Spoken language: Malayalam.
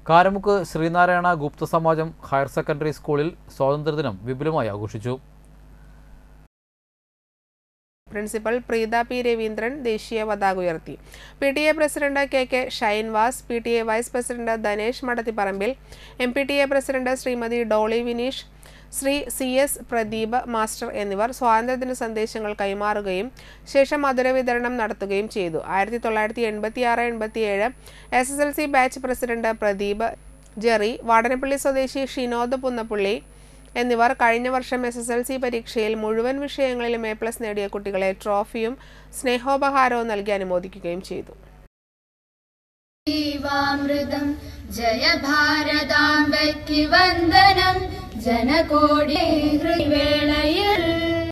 കാരമുക്ക് ശ്രീനാരായണ ഗുപ്ത സമാജം ഹയർ സെക്കൻഡറി സ്കൂളിൽ സ്വാതന്ത്ര്യദിനം വിപുലമായി ആഘോഷിച്ചു പ്രിൻസിപ്പൽ പ്രീത പി രവീന്ദ്രൻ ദേശീയ പതാക ഉയർത്തി P T A president K K Shainvas P T A vice president Dhanesh Madathipparambil M P T A president Shrimati Dolly Vineesh Shri C S Pradeep master എന്നിവർ സ്വാതന്ത്ര്യദിന സന്ദേശങ്ങൾ കൈമാറുകയും ശേഷം മധുര വിതരണം നടത്തുകയും ചെയ്തു ആയിരത്തി തൊള്ളായിരത്തി എൺപത്തി ആറ് എൺപത്തി ഏഴ് S S L C batch president Pradeep Jerry Vadanappally സ്വദേശി ഷിനോദ് പുന്നപ്പള്ളി എന്നിവർ കഴിഞ്ഞ വർഷം എസ് എസ് എൽ സി പരീക്ഷയിൽ മുഴുവൻ വിഷയങ്ങളിലും എ പ്ലസ് നേടിയ കുട്ടികളെ ട്രോഫിയും സ്നേഹോപഹാരവും നൽകി അനുമോദിക്കുകയും ചെയ്തു ജീവാമൃതം ജയ ഭാരതാംബയ്ക്ക് വന്ദനം ജനകോടി വേളയിൽ